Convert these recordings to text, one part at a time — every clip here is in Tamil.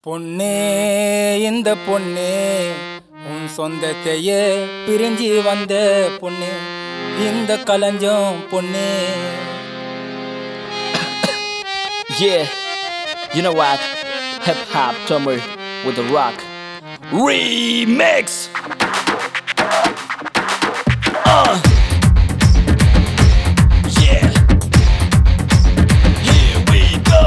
பொண்ணே இந்த பொண்ணே உன் சொந்தத்தையே பிரிஞ்சு வந்த பொண்ணு இந்த கலஞ்சம் பொண்ணே Yeah, you know what? Hip hop Tamil with the rock remix. Uh. Yeah. Here we go.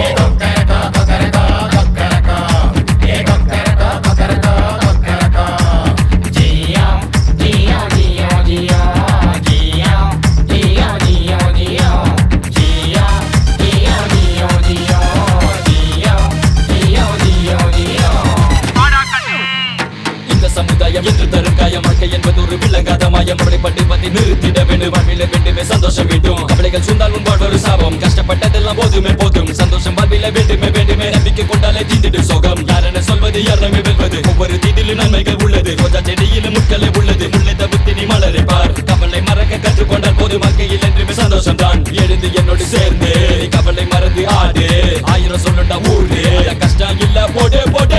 இந்த சமுதாயம் என்று தரும் காயம் வாழ்க்கை என்பது ஒரு விளங்காத மாயம் அப்படிப்பட்டு பத்தி நிறுத்திட வேண்டும் வாழ்வில வேண்டுமே சந்தோஷம் வேண்டும் கவலைகள் சூழ்ந்தால் உன் வாழ்வு ஒரு சாபம் கஷ்டப்பட்டதெல்லாம் போதுமே போதும் சந்தோஷம் வாழ்வில வேண்டுமே வேண்டுமே நம்பிக்கை கொண்டாலே தீண்டிடு சோகம் யாரென சொல்வது யாருமே வெல்வது ஒவ்வொரு தீண்டிலும் நன்மைகள் உள்ளது ரோஜா செடியிலும் முட்களே உள்ளது முல்லை தவிர்த்து நீ மலரை பார் கவலை மறக்க கற்றுக்கொண்டால் போதும் வாழ்க்கையில் என்றுமே சந்தோஷம் தான் எழுந்து என்னோடு சேர்ந்து நீ கவலை மறந்து ஆடு ஆயிரம் சொல்லுண்டா ஊரு கஷ்டம் இல்ல போடு போடு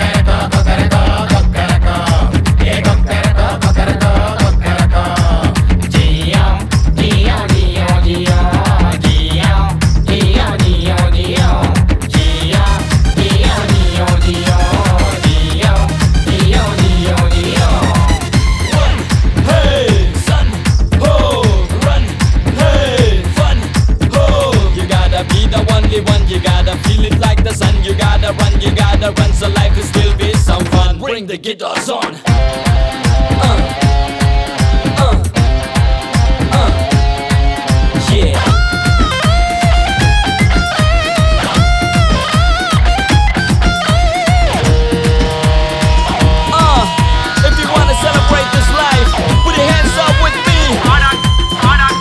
Hey, son, ho, run, hey, fun, ho. You gotta be the only one, you gotta feel it like the sun. You gotta run, you gotta run, so life will still be some fun. Bring the guitars on. Uh, uh, uh, yeah. Uh, if you wanna celebrate this life, put your hands up with me.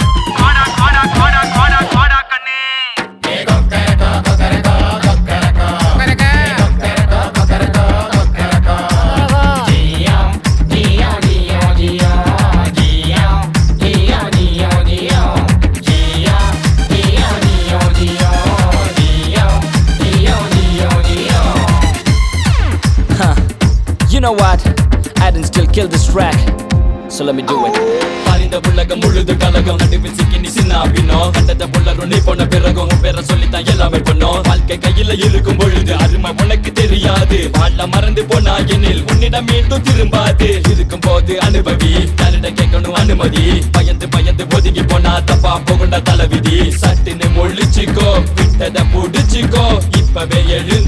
Huh. You know what? I didn't still kill this track. So let me do it. அறிந்த உலகம் முழுது கலகம் நடுவில் சிக்கி நீ சின்ன பின்னோ கண்டத புள்ளரும் நீ போன பிறகும் உன் பேரை சொல்லித்தான் எல்லாமே பண்ணோம் வாழ்க்கை கையில இருக்கும் பொழுது அருமை உனக்கு தெரியாது வாழ மறந்து போனா எனில் உன்னிடம் மீண்டும் திரும்பாது இருக்கும் போது அனுபவி யாரிடம் கேட்கணும் அனுமதி பயந்து பயந்து ஒதுங்கி போனா தப்பா போகுண்ட தலைவிதி சட்டுன்னு முழிச்சுக்கோ விட்டத புடிச்சுக்கோ இப்பவே எழு